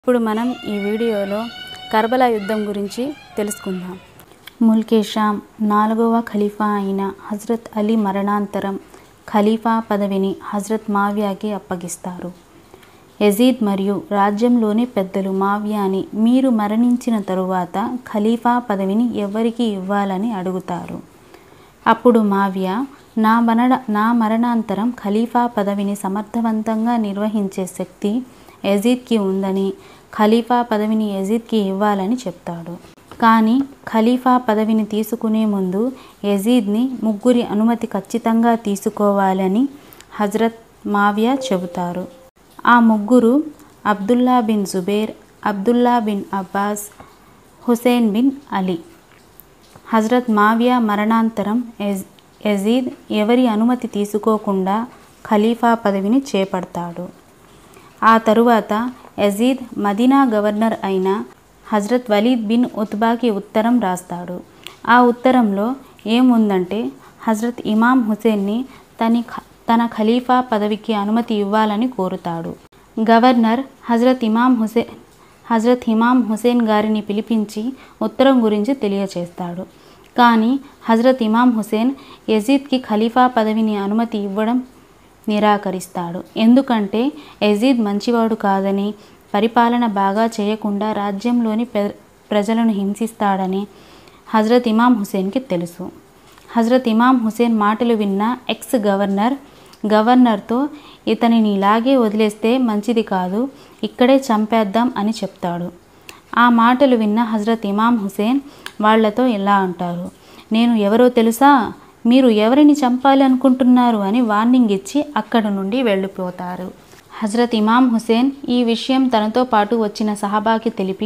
ఇప్పుడు మనం ఈ వీడియోలో కర్బలా యుద్ధం గురించి తెలుసుకుందాం ముల్కే షామ్ నాలుగవ ఖలీఫా అయిన హజ్రత్ అలీ మరణాంతరం ఖలీఫా పదవిని హజ్రత్ మావియాకి అప్పగిస్తారు యజీద్ మరియు రాజ్యంలోని పెద్దలు మావియాని మీరు మరణించిన తరువాత ఖలీఫా పదవిని ఎవరికి ఇవ్వాలని అడుగుతారు అప్పుడు మావియా నా మరణ నా మరణాంతరం ఖలీఫా పదవిని సమర్థవంతంగా నిర్వహించే శక్తి యజీద్కి ఉందని ఖలీఫా పదవిని యజీద్కి ఇవ్వాలని చెప్తాడు కానీ ఖలీఫా పదవిని తీసుకునే ముందు యజీద్ని ముగ్గురి అనుమతి ఖచ్చితంగా తీసుకోవాలని హజరత్ మావియా చెబుతారు ఆ ముగ్గురు Abdullah bin Zubair Abdullah bin Abbas Hussain bin Ali హజరత్ మావియా మరణాంతరం యజ్ యజీద్ ఎవరి అనుమతి తీసుకోకుండా ఖలీఫా పదవిని చేపడతాడు ఆ తరువాత యజీద్ మదీనా గవర్నర్ అయిన హజరత్ వలీద్ బిన్ ఉత్బాకి ఉత్తరం రాస్తాడు ఆ ఉత్తరంలో ఏముందంటే హజరత్ ఇమాం హుసేన్ని తని తన ఖలీఫా పదవికి అనుమతి ఇవ్వాలని కోరుతాడు గవర్నర్ హజరత్ ఇమాం హుసేన్ హజరత్ ఇమాం హుసేన్ గారిని పిలిపించి ఉత్తరం గురించి తెలియచేస్తాడు కానీ హజరత్ ఇమాం హుసేన్ యజీద్కి ఖలీఫా పదవిని అనుమతి ఇవ్వడం నిరాకరిస్తాడు ఎందుకంటే యజీద్ మంచివాడు కాదని పరిపాలన బాగా చేయకుండా రాజ్యంలోని ప్ర- ప్రజలను హింసిస్తాడని హజరత్ ఇమాం హుసేన్కి తెలుసు హజరత్ ఇమాం హుసేన్ మాటలు విన్న ఎక్స్ గవర్నర్ గవర్నర్తో ఇతనిని ఇలాగే వదిలేస్తే మంచిది కాదు ఇక్కడే చంపేద్దాం అని చెప్తాడు ఆ మాటలు విన్న హజరత్ ఇమాం హుసేన్ వాళ్లతో ఇలా అంటారు నేను ఎవరో తెలుసా మీరు ఎవరిని చంపాలి అనుకుంటున్నారు అని వార్నింగ్ ఇచ్చి అక్కడ నుండి వెళ్ళిపోతారు హజరత్ ఇమాం హుసేన్ ఈ విషయం తనతో పాటు వచ్చిన సహాబాకి తెలిపి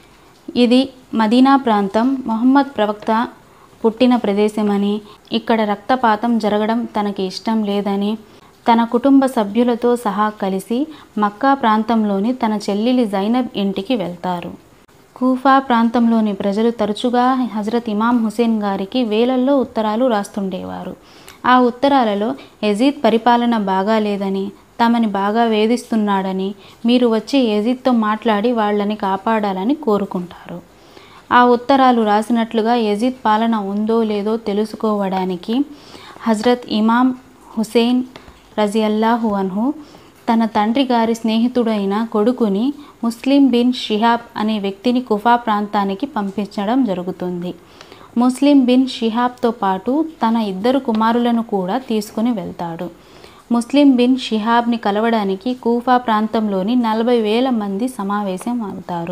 ఇది మదీనా ప్రాంతం మొహమ్మద్ ప్రవక్త పుట్టిన ప్రదేశమని ఇక్కడ రక్తపాతం జరగడం తనకి ఇష్టం లేదని తన కుటుంబ సభ్యులతో సహా కలిసి మక్కా ప్రాంతంలోని తన చెల్లెలి జైనబ్ ఇంటికి వెళ్తారు కూఫా ప్రాంతంలోని ప్రజలు తరచుగా హజరత్ ఇమాం హుసేన్ గారికి వేలల్లో ఉత్తరాలు రాస్తుండేవారు ఆ ఉత్తరాలలో యజీద్ పరిపాలన బాగాలేదని తమని బాగా వేధిస్తున్నాడని మీరు వచ్చి యజీద్తో మాట్లాడి వాళ్ళని కాపాడాలని కోరుకుంటారు ఆ ఉత్తరాలు రాసినట్లుగా యజీద్ పాలన ఉందో లేదో తెలుసుకోవడానికి హజరత్ ఇమాం హుసేన్ రజియల్లాహు అన్హు తన తండ్రి గారి స్నేహితుడైన కొడుకుని ముస్లిం బిన్ షిహాబ్ అనే వ్యక్తిని కుఫా ప్రాంతానికి పంపించడం జరుగుతుంది ముస్లిం బిన్ షిహాబ్తో పాటు తన ఇద్దరు కుమారులను కూడా తీసుకుని వెళ్తాడు ముస్లిం బిన్ షిహాబ్ని కలవడానికి కూఫా ప్రాంతంలోని నలభై వేల మంది సమావేశం అవుతారు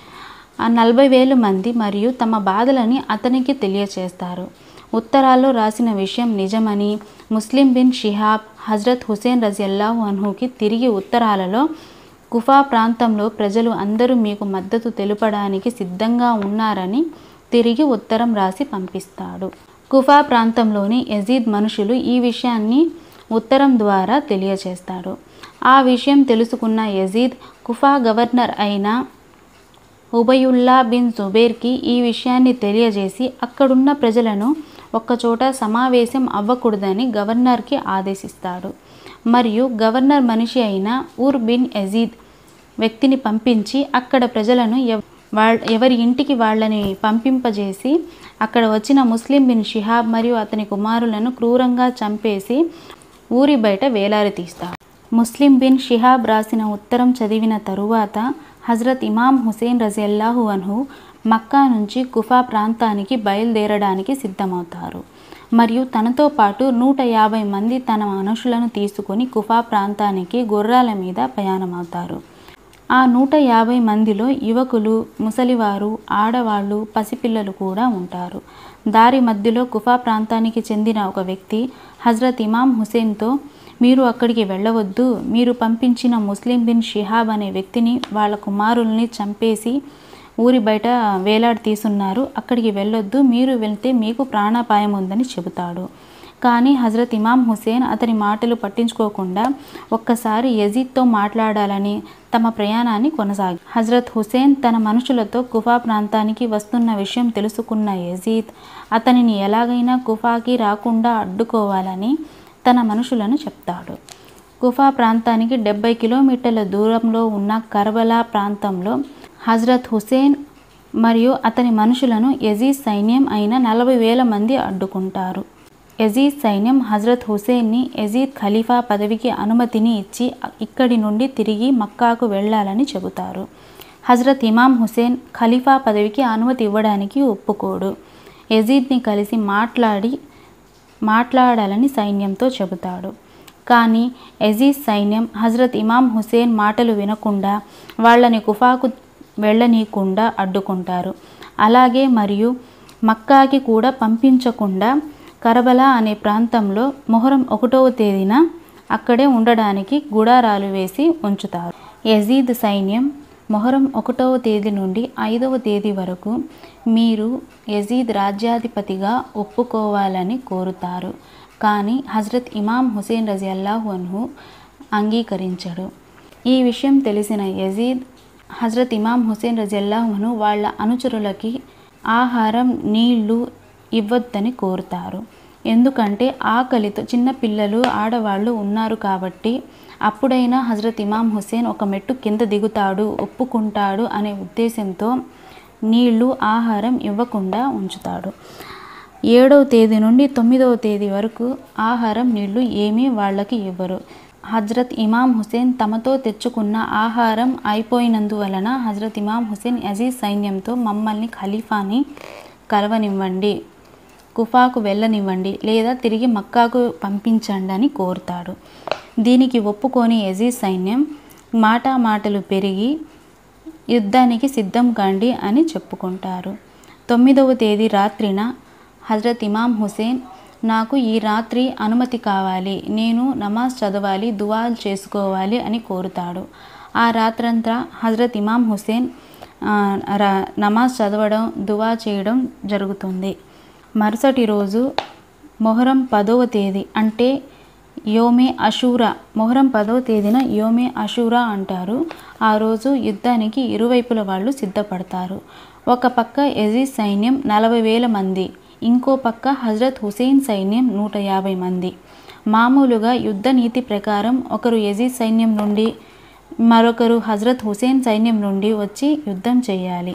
ఆ నలభై వేల మంది మరియు తమ బాధలని అతనికి తెలియచేస్తారు ఉత్తరాల్లో రాసిన విషయం నిజమని ముస్లిం బిన్ షిహాబ్ హజరత్ హుసేన్ రజియల్లాహు అన్హుకి తిరిగి ఉత్తరాలలో కుఫా ప్రాంతంలో ప్రజలు అందరూ మీకు మద్దతు తెలుపడానికి సిద్ధంగా ఉన్నారని తిరిగి ఉత్తరం రాసి పంపిస్తాడు కుఫా ప్రాంతంలోని యజీద్ మనుషులు ఈ విషయాన్ని ఉత్తరం ద్వారా తెలియచేస్తాడు ఆ విషయం తెలుసుకున్న యజీద్ కుఫా గవర్నర్ అయిన ఉబయుల్లా బిన్ జుబేర్కి ఈ విషయాన్ని తెలియజేసి అక్కడున్న ప్రజలను ఒక్కచోట సమావేశం అవ్వకూడదని గవర్నర్కి ఆదేశిస్తాడు మరియు గవర్నర్ మనిషి అయిన ఊర్ బిన్ యజీద్ వ్యక్తిని పంపించి అక్కడ ప్రజలను ఎవ్ వాళ్ళ ఎవరి ఇంటికి వాళ్ళని పంపింపజేసి అక్కడ వచ్చిన ముస్లిం బిన్ షిహాబ్ మరియు అతని కుమారులను క్రూరంగా చంపేసి ఊరి బయట వేలారి తీస్తాడు ముస్లిం బిన్ షిహాబ్ రాసిన ఉత్తరం చదివిన తరువాత హజరత్ ఇమాం హుసేన్ రజియల్లాహు అన్హు మక్కా నుంచి కుఫా ప్రాంతానికి బయలుదేరడానికి సిద్ధమవుతారు మరియు తనతో పాటు నూట యాభై మంది తన మనుషులను తీసుకొని కుఫా ప్రాంతానికి గుర్రాల మీద ప్రయాణమవుతారు ఆ నూట యాభై మందిలో యువకులు ముసలివారు ఆడవాళ్ళు పసిపిల్లలు కూడా ఉంటారు దారి మధ్యలో కుఫా ప్రాంతానికి చెందిన ఒక వ్యక్తి హజరత్ ఇమాం హుసేన్తో మీరు అక్కడికి వెళ్ళవద్దు మీరు పంపించిన ముస్లిం బిన్ షిహాబ్ అనే వ్యక్తిని వాళ్ళ కుమారుల్ని చంపేసి ఊరి బయట వేలాడి తీసున్నారు అక్కడికి వెళ్ళొద్దు మీరు వెళ్తే మీకు ప్రాణాపాయం ఉందని చెబుతాడు కానీ హజరత్ ఇమాం హుసేన్ అతని మాటలు పట్టించుకోకుండా ఒక్కసారి యజీద్తో మాట్లాడాలని తమ ప్రయాణాన్ని కొనసాగి హజరత్ హుసేన్ తన మనుషులతో కుఫా ప్రాంతానికి వస్తున్న విషయం తెలుసుకున్న యజీద్ అతనిని ఎలాగైనా కుఫాకి రాకుండా అడ్డుకోవాలని తన మనుషులను చెప్తాడు కుఫా ప్రాంతానికి డెబ్బై కిలోమీటర్ల దూరంలో ఉన్న కర్బలా ప్రాంతంలో హజరత్ హుసేన్ మరియు అతని మనుషులను యజీద్ సైన్యం అయిన నలభై వేల మంది అడ్డుకుంటారు యజీద్ సైన్యం హజరత్ హుసేన్ని యజీద్ ఖలీఫా పదవికి అనుమతిని ఇచ్చి ఇక్కడి నుండి తిరిగి మక్కాకు వెళ్ళాలని చెబుతారు హజరత్ ఇమాం హుసేన్ ఖలీఫా పదవికి అనుమతి ఇవ్వడానికి ఒప్పుకోడు యజీద్ని కలిసి మాట్లాడి మాట్లాడాలని సైన్యంతో చెబుతాడు కానీ యజీద్ సైన్యం హజరత్ ఇమాం హుసేన్ మాటలు వినకుండా వాళ్ళని కుఫాకు వెళ్ళనీయకుండా అడ్డుకుంటారు అలాగే మరియు మక్కాకి కూడా పంపించకుండా కరబలా అనే ప్రాంతంలో మొహరం ఒకటవ తేదీన అక్కడే ఉండడానికి గుడారాలు వేసి ఉంచుతారు యజీద్ సైన్యం మొహరం ఒకటవ తేదీ నుండి ఐదవ తేదీ వరకు మీరు యజీద్ రాజ్యాధిపతిగా ఒప్పుకోవాలని కోరుతారు కానీ హజరత్ ఇమాం హుసేన్ రజియల్లాహు అన్హు అంగీకరించడు ఈ విషయం తెలిసిన యజీద్ హజరత్ ఇమాం హుసేన్ రజియల్లాహును వాళ్ళ అనుచరులకి ఆహారం నీళ్లు ఇవ్వద్దని కోరుతారు ఎందుకంటే ఆకలితో చిన్న పిల్లలు ఆడవాళ్ళు ఉన్నారు కాబట్టి అప్పుడైనా హజరత్ ఇమాం హుసేన్ ఒక మెట్టు కింద దిగుతాడు ఒప్పుకుంటాడు అనే ఉద్దేశంతో నీళ్లు ఆహారం ఇవ్వకుండా ఉంచుతాడు ఏడవ తేదీ నుండి తొమ్మిదవ తేదీ వరకు ఆహారం నీళ్లు ఏమీ వాళ్ళకి ఇవ్వరు హజ్రత్ ఇమాం హుసేన్ తమతో తెచ్చుకున్న ఆహారం అయిపోయినందువలన హజ్రత్ ఇమాం హుసేన్ అజీజ్ సైన్యంతో మమ్మల్ని ఖలీఫాని కలవనివ్వండి కుఫాకు వెళ్ళనివ్వండి లేదా తిరిగి మక్కాకు పంపించండి అని కోరుతాడు దీనికి ఒప్పుకొని యజీజ్ సైన్యం మాటా మాటలు పెరిగి యుద్ధానికి సిద్ధం కండి అని చెప్పుకుంటారు తొమ్మిదవ తేదీ రాత్రిన హజరత్ ఇమాం హుసేన్ నాకు ఈ రాత్రి అనుమతి కావాలి నేను నమాజ్ చదవాలి దువాలు చేసుకోవాలి అని కోరుతాడు ఆ రాత్రంతా హజరత్ ఇమాం హుసేన్ ఆ, ర- నమాజ్ చదవడం దువా చేయడం జరుగుతుంది మరుసటి రోజు మొహరం పదవ తేదీ అంటే యోమే అషూరా మొహరం పదవ తేదీన యోమే అషూరా అంటారు ఆ రోజు యుద్ధానికి ఇరువైపుల వాళ్ళు సిద్ధపడతారు ఒక పక్క యజీద్ సైన్యం నలభై వేల మంది ఇంకో పక్క హజరత్ హుసేన్ సైన్యం నూట యాభై మంది మామూలుగా యుద్ధ నీతి ప్రకారం ఒకరు యజీద్ సైన్యం నుండి మరొకరు హజరత్ హుసేన్ సైన్యం నుండి వచ్చి యుద్ధం చేయాలి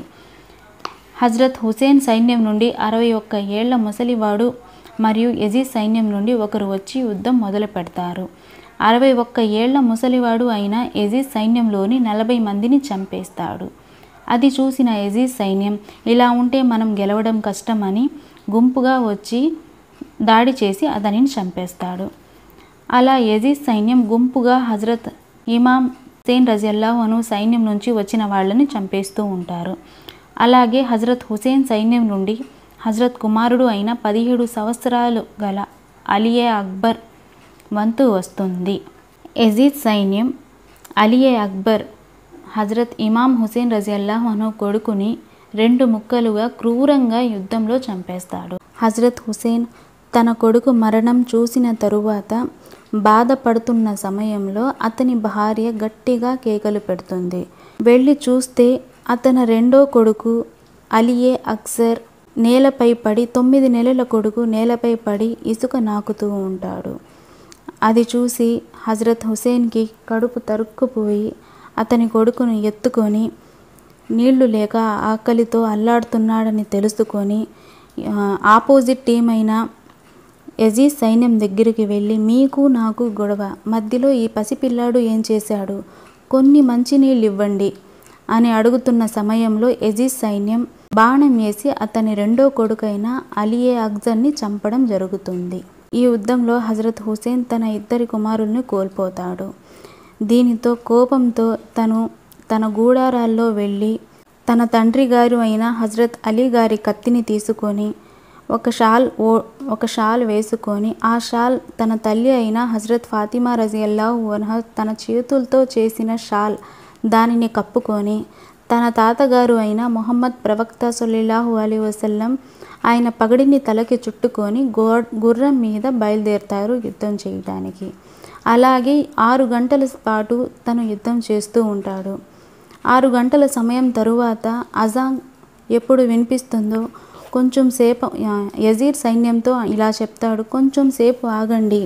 హజరత్ హుసేన్ సైన్యం నుండి అరవై ఒక్క ఏళ్ల ముసలివాడు మరియు యజీద్ సైన్యం నుండి ఒకరు వచ్చి యుద్ధం మొదలు పెడతారు అరవై ఒక్క ఏళ్ల ముసలివాడు అయిన యజీద్ సైన్యంలోని నలభై మందిని చంపేస్తాడు అది చూసిన యజీద్ సైన్యం ఇలా ఉంటే మనం గెలవడం కష్టమని గుంపుగా వచ్చి దాడి చేసి అతనిని చంపేస్తాడు అలా యజీద్ సైన్యం గుంపుగా హజరత్ ఇమాం హుసేన్ రజియల్లాహును సైన్యం నుంచి వచ్చిన వాళ్ళని చంపేస్తూ ఉంటారు అలాగే హజరత్ హుసేన్ సైన్యం నుండి హజరత్ కుమారుడు అయిన పదిహేడు సంవత్సరాలు గల అలియే అక్బర్ వంతు వస్తుంది యజీద్ సైన్యం అలియే అక్బర్ హజరత్ ఇమాం హుసేన్ రజియల్లాహును కొడుకుని రెండు ముక్కలుగా క్రూరంగా యుద్ధంలో చంపేస్తాడు హజరత్ హుసేన్ తన కొడుకు మరణం చూసిన తరువాత బాధపడుతున్న సమయంలో అతని భార్య గట్టిగా కేకలు పెడుతుంది వెళ్ళి చూస్తే అతని రెండో కొడుకు అలియే అక్సర్ నేలపై పడి తొమ్మిది నెలల కొడుకు నేలపై పడి ఇసుక నాకుతూ ఉంటాడు అది చూసి హజరత్ హుసేన్కి కడుపు తరుక్కుపోయి అతని కొడుకును ఎత్తుకొని నీళ్లు లేక ఆకలితో అల్లాడుతున్నాడని తెలుసుకొని ఆ, ఆపోజిట్ టీం అయిన యజీజ్ సైన్యం దగ్గరికి వెళ్ళి మీకు నాకు గొడవ మధ్యలో ఈ పసిపిల్లాడు ఏం చేశాడు కొన్ని మంచినీళ్ళు ఇవ్వండి అని అడుగుతున్న సమయంలో యజీజ్ సైన్యం బాణం వేసి అతని రెండో కొడుకైన అలియే అక్జర్ని చంపడం జరుగుతుంది ఈ యుద్ధంలో హజరత్ హుసేన్ తన ఇద్దరి కుమారుల్ని కోల్పోతాడు దీనితో కోపంతో తను తన గూడారాల్లో వెళ్ళి తన తండ్రి గారు అయిన హజరత్ అలీ గారి కత్తిని తీసుకొని ఒక షాల్ ఓ ఒక షాల్ వేసుకొని ఆ షాల్ తన తల్లి అయిన హజరత్ ఫాతిమా రజియల్లాహు అన్హ తన చేతులతో చేసిన షాల్ దానిని కప్పుకొని తన తాతగారు అయిన మొహమ్మద్ ప్రవక్త సొల్లిల్లాహు అలీ వసల్లం ఆయన పగడిని తలకి చుట్టుకొని గో గుర్రం మీద బయలుదేరుతారు యుద్ధం చేయడానికి అలాగే ఆరు గంటల పాటు తను యుద్ధం చేస్తూ ఉంటాడు ఆరు గంటల సమయం తరువాత అజాంగ్ ఎప్పుడు వినిపిస్తుందో కొంచెం సేపు యజీర్ సైన్యంతో ఇలా చెప్తాడు కొంచెం సేపు ఆగండి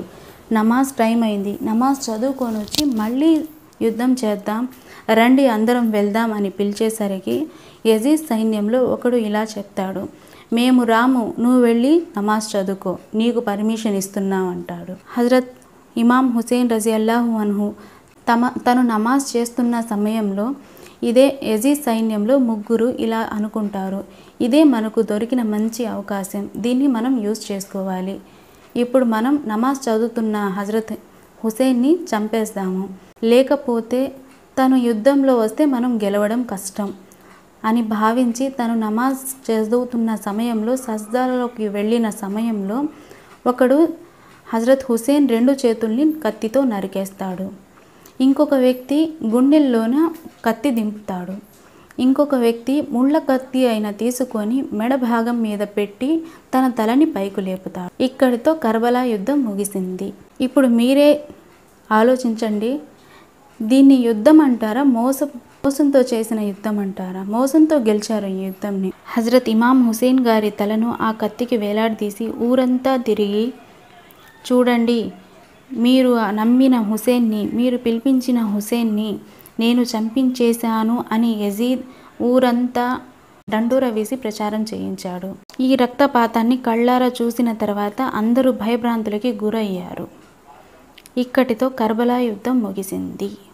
నమాజ్ టైం అయింది నమాజ్ చదువుకొని వచ్చి మళ్ళీ యుద్ధం చేద్దాం రండి అందరం వెళ్దాం అని పిలిచేసరికి యజీద్ సైన్యంలో ఒకడు ఇలా చెప్తాడు మేము రాము నువ్వు వెళ్ళి నమాజ్ చదువుకో నీకు పర్మిషన్ ఇస్తున్నాం అంటాడు హజరత్ ఇమాం హుసేన్ రజీ అల్లాహు అన్హు తమ తను నమాజ్ చేస్తున్న సమయంలో ఇదే యజీద్ సైన్యంలో ముగ్గురు ఇలా అనుకుంటారు ఇదే మనకు దొరికిన మంచి అవకాశం దీన్ని మనం యూజ్ చేసుకోవాలి ఇప్పుడు మనం నమాజ్ చదువుతున్న హజరత్ హుసేన్ని చంపేస్తాము లేకపోతే తను యుద్ధంలో వస్తే మనం గెలవడం కష్టం అని భావించి తను నమాజ్ చదువుతున్న సమయంలో సజ్దాలలోకి వెళ్ళిన సమయంలో ఒకడు హజరత్ హుసేన్ రెండు చేతుల్ని కత్తితో నరికేస్తాడు ఇంకొక వ్యక్తి గుండెల్లోన కత్తి దింపుతాడు ఇంకొక వ్యక్తి ముళ్ళ కత్తి అయిన తీసుకొని మెడ భాగం మీద పెట్టి తన తలని పైకి లేపుతాడు ఇక్కడితో కర్బలా యుద్ధం ముగిసింది ఇప్పుడు మీరే ఆలోచించండి దీన్ని యుద్ధం అంటారా మోస మోసంతో చేసిన యుద్ధం అంటారా మోసంతో గెలిచారు ఈ యుద్ధంని హజరత్ ఇమాం హుసేన్ గారి తలను ఆ కత్తికి వేలాడదీసి ఊరంతా తిరిగి చూడండి మీరు నమ్మిన హుసేన్ని మీరు పిలిపించిన హుసేన్ని నేను చంపించేశాను అని యజీద్ ఊరంతా దండోర వేసి ప్రచారం చేయించాడు ఈ రక్తపాతాన్ని కళ్ళారా చూసిన తర్వాత అందరూ భయభ్రాంతులకి గురయ్యారు ఇక్కడితో కర్బలా యుద్ధం ముగిసింది